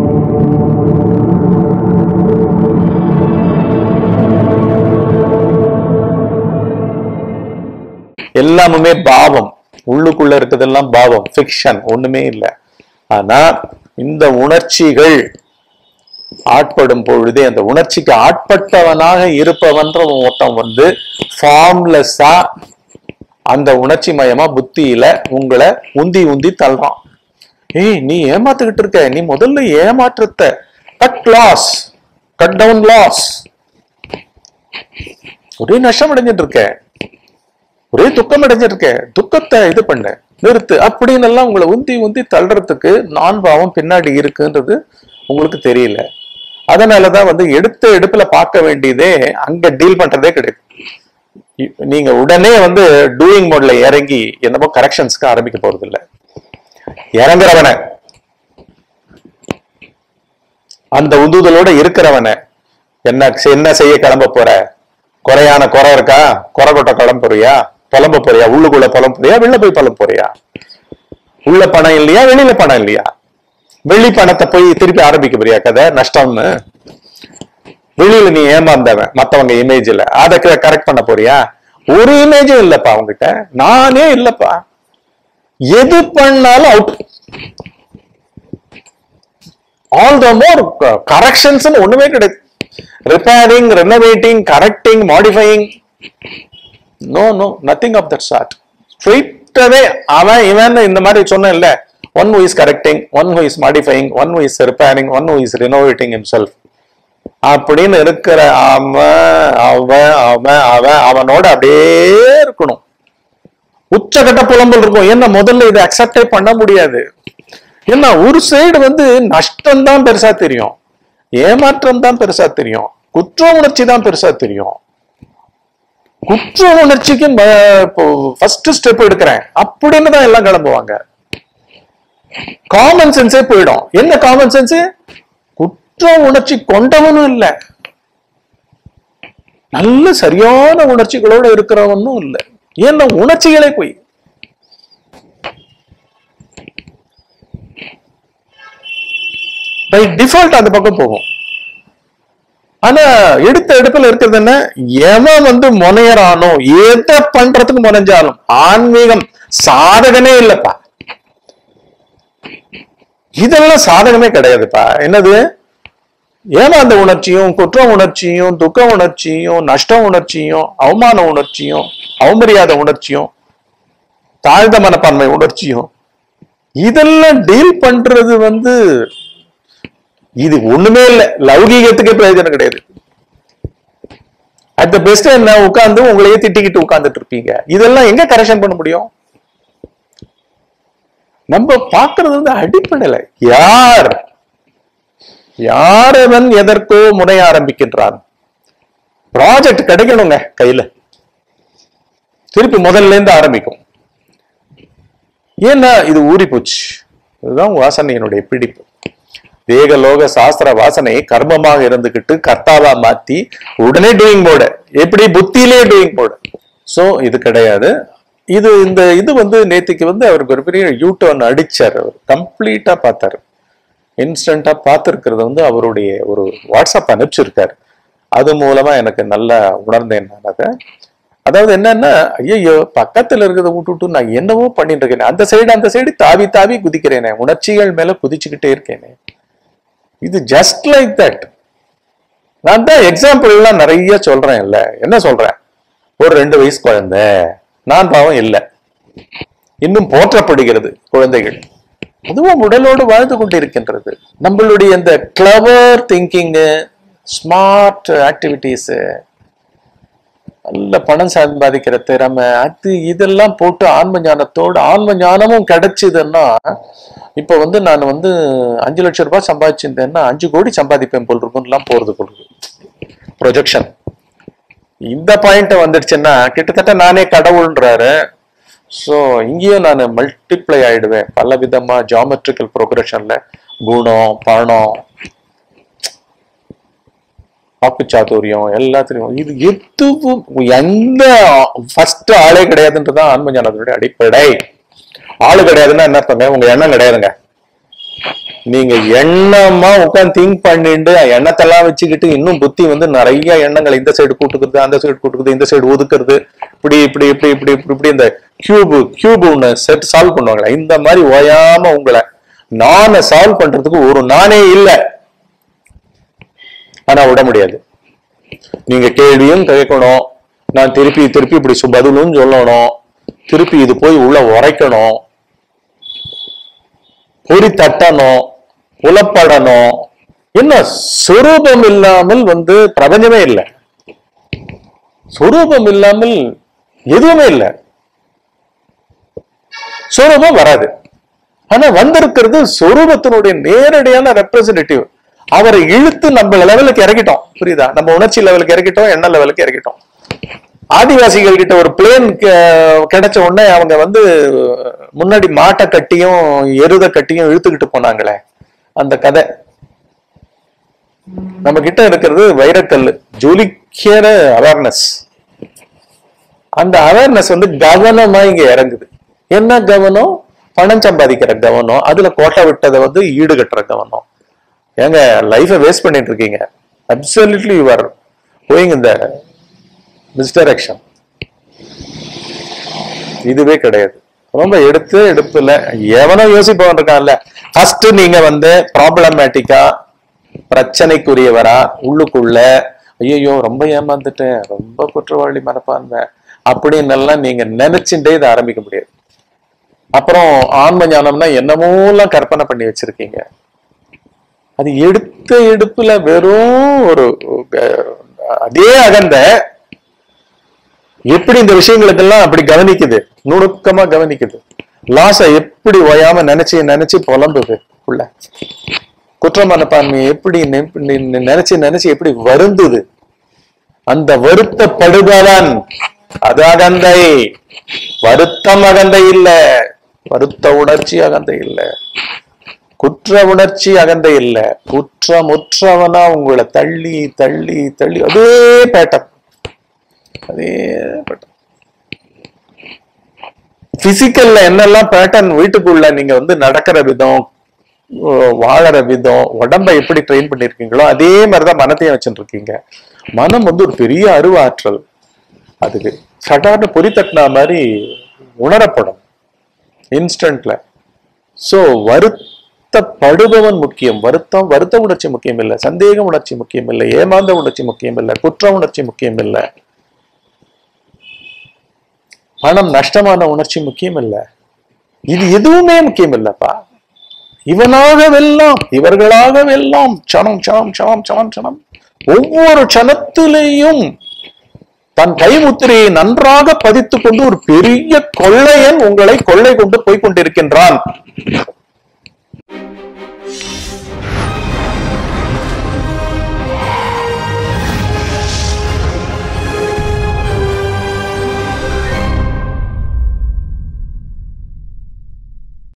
எல்லாமுமே பாவம் உள்ளுக்குள்ள இருக்கிறதெல்லாம் பாவம் ஃபிக்ஷன் ஒண்ணுமே இல்லை ஆனா இந்த உணர்ச்சிகள் ஆட்படும் பொழுதே அந்த உணர்ச்சிக்கு ஆட்பட்டவனாக இருப்பவன்ற ஒருத்தன் வந்து ஃபார்ம்லெஸ்ஸா அந்த உணர்ச்சி மயமா புத்தியில உங்களை உந்தி உந்தி தள்ளுறான் ஏய் நீ ஏமாத்துக்கிட்டு இருக்க நீ முதல்ல ஏமாற்றத்தை cut loss cut down loss ஒரே நஷ்டம் அடைஞ்சிட்டு இருக்க ஒரே துக்கம் அடைஞ்சிட்டு இருக்க துக்கத்தை இது பண்ணு நிறுத்து அப்படின்னு எல்லாம் உங்களை உந்தி உந்தி தள்ளுறதுக்கு நான் பாவம் பின்னாடி இருக்குன்றது உங்களுக்கு தெரியல அதனாலதான் வந்து எடுத்த எடுப்புல பார்க்க வேண்டியதே அங்க டீல் பண்றதே கிடையாது இ- நீங்க உடனே வந்து டூயிங் மோட்ல இறங்கி என்னமோ கரெக்ஷன்ஸ்க்கு ஆரம்பிக்க போறது இல்ல இறங்குறவனை அந்த உந்துதலோட இருக்கிறவனை என்ன செ- என்ன செய்ய கிளம்ப போற குறையான குறை இருக்கா குறை கொட்ட கிளம்ப போறியா புலம்ப போறியா உள்ளுக்குள்ள புலம்ப போறியா வெளில போய் புலம்ப போறியா உள்ள பணம் இல்லையா வெளியில பணம் இல்லையா வெளி பணத்தை போய் திருப்பி ஆரம்பிக்க போறியா கதை நஷ்டம்னு வெளியில நீ ஏமாந்தவன் மத்தவங்க இமேஜ்ல அதை கரெக்ட் பண்ண போறியா ஒரு இமேஜும் இல்லப்பா அவங்ககிட்ட நானே இல்லப்பா எது பண்ணாலும் out all the more corrections ஒண்ணுமே கிடையாது repairing renovating correcting modifying no no nothing of that sort ஸ்ட்ரெயிட்டாவே அவன் இவன் இந்த மாதிரி சொன்னேன் இல்ல one who is correcting one who is modifying one who is repairing one who is renovating himself அப்படின்னு இருக்கிற அவன் அவன் அவன் அவன் அவனோட அப்படியே இருக்கணும் உச்சகட்ட புலம்பல் இருக்கும் என்ன முதல்ல இதை அக்செப்டே பண்ண முடியாது ஏன்னா ஒரு சைடு வந்து நஷ்டம் தான் பெருசா தெரியும் ஏமாற்றம் தான் பெருசா தெரியும் குற்ற உணர்ச்சி தான் பெருசா தெரியும் குற்ற உணர்ச்சிக்கு ஃபர்ஸ்ட் ஸ்டெப் எடுக்கிறேன் அப்படின்னு தான் எல்லாம் கிளம்புவாங்க காமன் சென்ஸே போயிடும் என்ன காமன் சென்ஸ் குற்ற உணர்ச்சி கொண்டவனும் இல்ல நல்ல சரியான உணர்ச்சிகளோட இருக்கிறவனும் இல்ல ஏன்னா உணர்ச்சிகளே போய் பை டிஃபால்ட் அந்த பக்கம் போகும் ஆனா எடுத்த எடுப்புல இருக்கிறது என்ன எவன் வந்து முனையறானோ எதை பண்றதுக்கு முனைஞ்சாலும் ஆன்மீகம் சாதகமே இல்லப்பா இதெல்லாம் சாதகமே கிடையாதுப்பா என்னது ஏமாந்த உணர்ச்சியும் குற்ற உணர்ச்சியும் துக்க உணர்ச்சியும் நஷ்ட உணர்ச்சியும் அவமான உணர்ச்சியும் அவமரியாத உணர்ச்சியும் தாழ்ந்த மனப்பான்மை உணர்ச்சியும் இதெல்லாம் டீல் பண்றது வந்து இது ஒண்ணுமே இல்ல லௌகீகத்துக்கே பிரயோஜனம் கிடையாது அட் த பெஸ்ட் என்ன உட்கார்ந்து உங்களையே திட்டிக்கிட்டு உட்கார்ந்துட்டு இருப்பீங்க இதெல்லாம் எங்க கரெக்ஷன் பண்ண முடியும் நம்ம பார்க்கிறது வந்து அடிப்படையில யார் யாரவன் எதற்கோ முனைய ஆரம்பிக்கின்றான் ப்ராஜெக்ட் கிடைக்கணுங்க கையில திருப்பி முதல்ல இருந்து ஆரம்பிக்கும் ஏன்னா இது ஊறி போச்சு இதுதான் வாசனையினுடைய பிடிப்பு தேக லோக சாஸ்திர வாசனை கர்மமாக இருந்துகிட்டு கர்த்தாவா மாத்தி உடனே டூயிங் போர்டு எப்படி புத்தியிலே டூயிங் போர்டு சோ இது கிடையாது இது இந்த இது வந்து நேத்திக்கு வந்து அவருக்கு ஒரு பெரிய யூ டர்ன் அடிச்சார் அவர் கம்ப்ளீட்டா பார்த்தாரு இன்ஸ்டன்டா பார்த்துருக்கிறது வந்து அவருடைய ஒரு வாட்ஸ்அப் அனுப்பிச்சிருக்காரு அது மூலமா எனக்கு நல்லா உணர்ந்தேன் நான் அதை அதாவது என்னன்னா ஐயோ பக்கத்துல இருக்கிறத விட்டுட்டு நான் என்னவோ பண்ணிட்டு இருக்கேனே அந்த சைடு அந்த சைடு தாவி தாவி குதிக்கிறேனே உணர்ச்சிகள் மேல குதிச்சுக்கிட்டே இருக்கேனே இது ஜஸ்ட் லைக் தட் நான் தான் எக்ஸாம்பிள் எல்லாம் நிறைய சொல்றேன் இல்ல என்ன சொல்றேன் ஒரு ரெண்டு வயசு குழந்தை நான் பாவம் இல்லை இன்னும் போற்றப்படுகிறது குழந்தைகள் அதுவும் உடலோடு வாழ்ந்து கொண்டிருக்கின்றது நம்மளுடைய இந்த கிளவர் திங்கிங்கு ஸ்மார்ட் ஆக்டிவிட்டீஸ் நல்ல பணம் சம்பாதிக்கிற திறமை அது இதெல்லாம் போட்டு ஆன்ம ஞானத்தோடு ஆன்ம ஞானமும் கிடைச்சதுன்னா இப்ப வந்து நான் வந்து அஞ்சு லட்சம் ரூபாய் சம்பாதிச்சிருந்தேன்னா அஞ்சு கோடி சம்பாதிப்பேன் போல் இருக்கும்லாம் போறது போல் ப்ரொஜெக்ஷன் இந்த பாயிண்ட் வந்துடுச்சுன்னா கிட்டத்தட்ட நானே கடவுள்ன்றாரு ஸோ இங்கேயும் நான் மல்டிப்ளை ஆயிடுவேன் பல விதமா ஜாமெட்ரிக்கல் ப்ரோக்ரஷன்ல குணம் பணம் வாக்கு சாதுரியம் எல்லாத்துலயும் இது எதுவும் எந்த ஃபர்ஸ்ட் ஆளே கிடையாதுன்றதுதான் ஆன்ம ஞானத்தினுடைய அடிப்படை ஆளு கிடையாதுன்னா என்ன அர்த்தங்க உங்க எண்ணம் கிடையாதுங்க நீங்க எண்ணமா உட்காந்து திங்க் பண்ணிட்டு எண்ணத்தெல்லாம் வச்சுக்கிட்டு இன்னும் புத்தி வந்து நிறைய எண்ணங்களை இந்த சைடு கூட்டுக்கிறது அந்த சைடு கூட்டுக்கிறது இந்த சைடு ஒதுக்குறது இப்படி இப்படி இப்படி இப்படி இப்படி இப்படி இந்த கியூபு கியூபு ஒண்ணு செட் சால்வ் பண்ணுவாங்களே இந்த மாதிரி ஓயாம உங்களை நானை சால்வ் பண்றதுக்கு ஒரு நானே இல்லை ஆனா விட முடியாது நீங்க கேள்வியும் கேட்கணும் நான் திருப்பி திருப்பி இப்படி சு- பதிலும் சொல்லணும் திருப்பி இது போய் உள்ள உரைக்கணும் பொறி தட்டணும் புலப்படணும் என்ன சொரூபம் இல்லாமல் வந்து பிரபஞ்சமே இல்லை சொரூபம் இல்லாமல் எதுவுமே இல்லை சொரூபம் வராது ஆனா வந்திருக்கிறது சொரூபத்தினுடைய நேரடியான ரெப்ரசன்டேட்டிவ் அவரை இழுத்து நம்ம லெவலுக்கு இறக்கிட்டோம் புரியுதா நம்ம உணர்ச்சி லெவலுக்கு இறக்கிட்டோம் எண்ண லெவலுக்கு இறக்கிட்டோம் ஆதிவாசிகள் கிட்ட ஒரு பிளேன் கிடைச்ச உடனே அவங்க வந்து முன்னாடி மாட்டை கட்டியும் எருத கட்டியும் இழுத்துக்கிட்டு போனாங்களே அந்த கதை நம்ம கிட்ட இருக்கிறது வைரக்கல்லு ஜொலிக்கிற அவேர்னஸ் அந்த அவேர்னஸ் வந்து கவனமா இங்க இறங்குது என்ன கவனம் பணம் சம்பாதிக்கிற கவனம் அதுல கோட்டை விட்டதை வந்து ஈடு கட்டுற கவனம் ஏங்க லைஃபை வேஸ்ட் பண்ணிட்டு இருக்கீங்க அப்சல்யூட்லி யூ ஆர் கோயிங் இந்த மிஸ்டைரக்ஷன் இதுவே கிடையாது ரொம்ப எடுத்து எடுப்புல எவனோ யோசிப்பவன் இருக்கான்ல ஃபர்ஸ்ட் நீங்க வந்து ப்ராப்ளமேட்டிக்கா பிரச்சனைக்குரியவரா உள்ளுக்குள்ள ஐயோ ரொம்ப ஏமாந்துட்டேன் ரொம்ப குற்றவாளி மனப்பான்மை அப்படின்னு எல்லாம் நீங்க நினைச்சுட்டே இதை ஆரம்பிக்க முடியாது அப்புறம் ஆன்ம ஞானம்னா என்னமோலாம் கற்பனை பண்ணி வச்சிருக்கீங்க அது எடுத்த எடுப்புல வெறும் ஒரு அஹ், அதே அகந்த எப்படி இந்த விஷயங்களுக்கெல்லாம் அப்படி கவனிக்குது நுணுக்கமா கவனிக்குது லாஸ எப்படி ஓயாம நினைச்சு நினைச்சு புலம்புது உள்ள குற்ற மனப்பான்மையை எப்படி நெ- நெ- நினைச்சு நினைச்சு எப்படி வருந்துது அந்த வருத்தப்படுபவன் அது அகந்தை வருத்தம் அகந்தை இல்ல வருத்த உணர்ச்சி அகந்தை இல்ல குற்ற உணர்ச்சி அகந்தை இல்ல குற்றமுற்றவனா உங்களை தள்ளி தள்ளி தள்ளி அதே பேட்டன் அதே பேட்டன் பிசிக்கல்ல என்னெல்லாம் பேட்டர்ன் வீட்டுக்குள்ள நீங்க வந்து நடக்கிற விதம் அஹ் வாழற விதம் உடம்ப எப்படி ட்ரெயின் பண்ணிருக்கீங்களோ அதே மாதிரிதான் மனத்தையும் வச்சுட்டு இருக்கீங்க மனம் வந்து ஒரு பெரிய அருவாற்றல் அதுக்கு சடார்னு பொறி தட்டினா மாதிரி உணரப்படும் இன்ஸ்டன்ட்ல சோ வருத்தப்படுபவன் முக்கியம் வருத்தம் வருத்த உணர்ச்சி முக்கியம் இல்லை சந்தேக உணர்ச்சி முக்கியம் இல்லை ஏமாந்த உணர்ச்சி முக்கியம் இல்லை குற்ற உணர்ச்சி முக்கியம் இல்லை பணம் நஷ்டமான உணர்ச்சி முக்கியம் இல்லை இது எதுவுமே முக்கியம் இல்லப்பா இவனாகவெல்லாம் இவர்களாகவெல்லாம் சனம் சனம் சனம் சனம் சனம் ஒவ்வொரு சனத்திலேயும் தன் கைமுத்திரையை நன்றாக பதித்துக் கொண்டு ஒரு பெரிய கொள்ளையன் உங்களை கொள்ளை கொண்டு போய் கொண்டிருக்கின்றான்